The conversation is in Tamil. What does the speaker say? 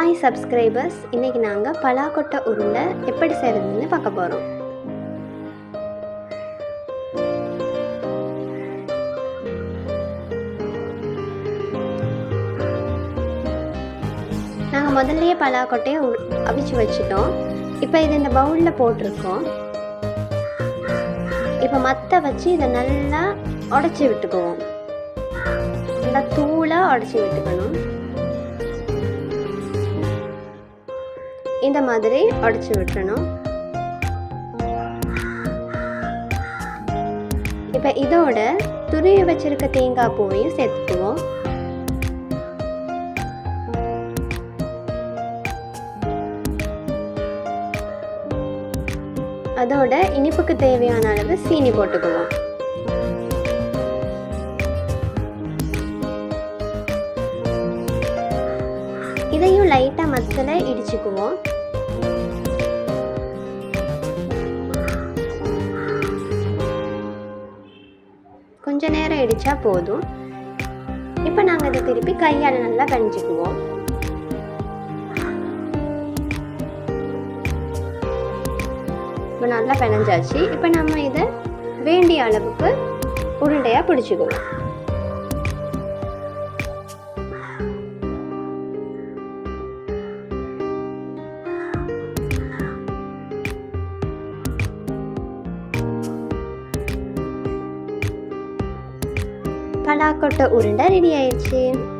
ஹாய் சப்ஸ்கிரைபர்ஸ் இன்றைக்கி நாங்கள் பலாக்கொட்டை உருண்டை எப்படி செய்கிறதுன்னு பார்க்க போகிறோம் நாங்கள் முதல்லயே பலாக்கொட்டையை உ- அவிச்சு வச்சுட்டோம் இப்போ இது இந்த பவுலில் போட்டிருக்கோம் இப்போ மத்த வச்சு இதை நல்லா உடச்சி விட்டுக்குவோம் நல்லா தூளாக உடச்சி விட்டுக்கணும் இந்த மாதிரி உடச்சி விட்டுறணும் இப்போ இதோட துருவி வச்சிருக்க தேங்காய் பூவையும் சேர்த்துக்குவோம் அதோட இனிப்புக்கு தேவையான அளவு சீனி போட்டுக்குவோம் இதையும் லைட்டாக மத்தில் இடிச்சுக்குவோம் கொஞ்ச நேரம் இடிச்சா போதும் இப்போ நாங்கள் இதை திருப்பி கையால் நல்லா கணிச்சுக்குவோம் இப்போ நல்லா பிணைஞ்சாச்சு இப்போ நம்ம இதை வேண்டிய அளவுக்கு உருண்டையாக பிடிச்சிக்குவோம் பலாக்கொட்டை உருண்டை ரெடி ஆயிடுச்சு